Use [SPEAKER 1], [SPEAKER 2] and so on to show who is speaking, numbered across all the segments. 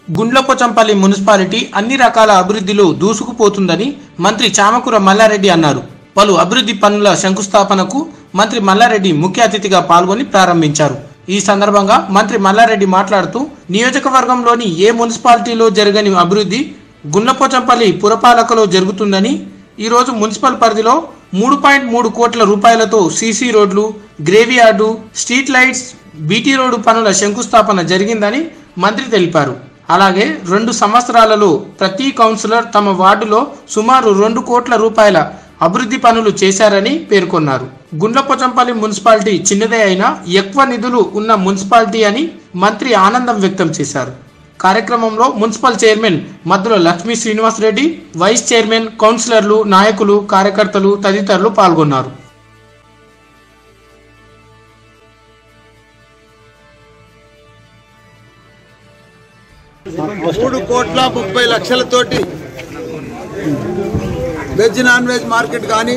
[SPEAKER 1] Gundlapochampally municipality అన్ని రకాల అభివృద్ధిలో దూసుకుపోతుందని మంత్రి చామకూర మల్లారెడ్డి అన్నారు పలు అభివృద్ధి పనుల శంకుస్థాపనకు మంత్రి మల్లారెడ్డి ముఖ్య అతిథిగా పాల్గొని ప్రారంభించారు ఈ సందర్భంగా మంత్రి మల్లారెడ్డి మాట్లాడుతూ నియోజకవర్గంలోని ఏ మున్సిపాలిటీలో జరగని అభివృద్ధి గుండ్లపోచంపల్లి పురపాలకలో జరుగుతుందని ఈరోజు మున్సిపల్ పరిధిలో మూడు పాయింట్ మూడు కోట్ల రూపాయలతో సీసీ రోడ్లు graveyard street lights BT road పనుల శంకుస్థాపన జరిగిందని మంత్రి తెలిపారు అలాగే రెండు సంవత్సరాలలో ప్రతి కౌన్సిలర్ తమ వార్డులో సుమారు రెండు కోట్ల రూపాయల అభివృద్ధి పనులు చేశారని పేర్కొన్నారు గుండ్లపోచంపల్లి మున్సిపాలిటీ చిన్నదే అయినా ఎక్కువ నిధులు ఉన్న మున్సిపాలిటీ అని మంత్రి ఆనందం వ్యక్తం చేశారు కార్యక్రమంలో municipal chairman Maddula Lakshmi Srinivasa Reddy vice chairman కౌన్సిలర్లు నాయకులు కార్యకర్తలు తదితరులు పాల్గొన్నారు
[SPEAKER 2] మూడు కోట్ల ముప్పై లక్షలతోటి వెజ్ నాన్ వెజ్ మార్కెట్ కానీ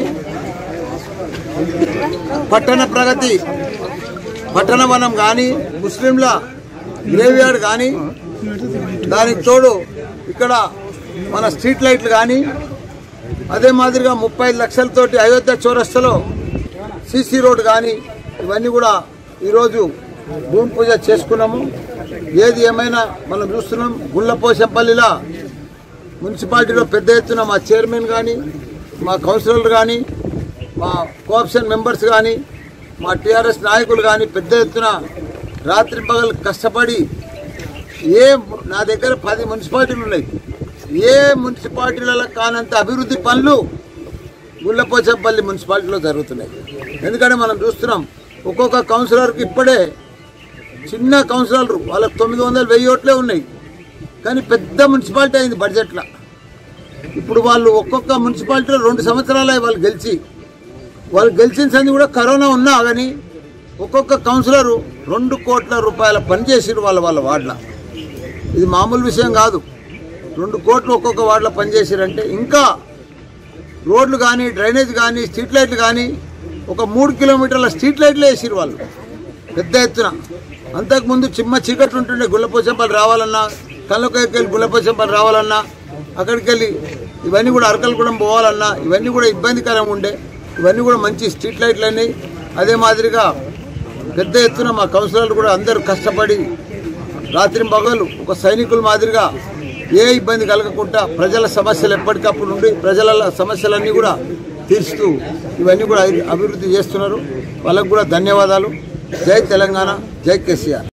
[SPEAKER 2] పట్టణ ప్రగతి పట్టణ వనం కానీ ముస్లింల గ్రేవ్యార్డ్ కానీ దానికి తోడు ఇక్కడ మన స్ట్రీట్ లైట్లు కానీ అదే మాదిరిగా ముప్పై ఐదు లక్షలతోటి అయోధ్య చౌరస్తలో సీసీ రోడ్ కానీ ఇవన్నీ కూడా ఈరోజు భూమి పూజ చేసుకున్నాము ఏది ఏమైనా మనం చూస్తున్నాం గుళ్ళపోశంపల్లిలో మున్సిపాలిటీలో పెద్ద ఎత్తున మా చైర్మన్ కానీ మా కౌన్సిలర్లు కానీ మా కోఆప్షన్ మెంబర్స్ కానీ మా టీఆర్ఎస్ నాయకులు కానీ పెద్ద ఎత్తున రాత్రి పగలు కష్టపడి ఏ నా దగ్గర పది మున్సిపాలిటీలు ఉన్నాయి ఏ మున్సిపాలిటీలలో కానంత అభివృద్ధి పనులు గుళ్ళపోచంపల్లి మున్సిపాలిటీలో జరుగుతున్నాయి ఎందుకంటే మనం చూస్తున్నాం ఒక్కొక్క కౌన్సిలర్కి ఇప్పుడే చిన్న కౌన్సిలర్ వాళ్ళకి తొమ్మిది వందలు వెయ్యి ఓట్లే ఉన్నాయి కానీ పెద్ద మున్సిపాలిటీ అయింది బడ్జెట్లో ఇప్పుడు వాళ్ళు ఒక్కొక్క మున్సిపాలిటీలో రెండు సంవత్సరాలే వాళ్ళు గెలిచి వాళ్ళు గెలిచిన సంది కూడా కరోనా ఉన్నా కానీ ఒక్కొక్క కౌన్సిలరు రెండు కోట్ల రూపాయల పని చేసిరు వాళ్ళ వాళ్ళ వార్డుల ఇది మామూలు విషయం కాదు రెండు కోట్లు ఒక్కొక్క వార్డులో పనిచేసారంటే ఇంకా రోడ్లు కానీ డ్రైనేజ్ కానీ స్ట్రీట్ లైట్లు కానీ ఒక మూడు కిలోమీటర్ల స్ట్రీట్ లైట్లు వేసిరు వాళ్ళు పెద్ద ఎత్తున అంతకుముందు చిమ్మ చీకట్లు ఉంటుండే గుల్లపోచంపల్లి రావాలన్నా కళ్ళకొయ్యకి వెళ్ళి గుల్లపోచంపల్లి రావాలన్నా అక్కడికి వెళ్ళి ఇవన్నీ కూడా అరకలగూడెం పోవాలన్నా ఇవన్నీ కూడా ఇబ్బందికరంగా ఉండే ఇవన్నీ కూడా మంచి స్ట్రీట్ లైట్లు అయినాయి అదే మాదిరిగా పెద్ద ఎత్తున మా కౌన్సిలర్లు కూడా అందరూ కష్టపడి రాత్రి పగలు ఒక సైనికుల మాదిరిగా ఏ ఇబ్బంది కలగకుండా ప్రజల సమస్యలు ఎప్పటికప్పుడు ఉండి ప్రజల సమస్యలన్నీ కూడా తీర్చుతూ ఇవన్నీ కూడా అభివృద్ధి చేస్తున్నారు వాళ్ళకు కూడా ధన్యవాదాలు జై తెలంగాణ జై కేసీఆర్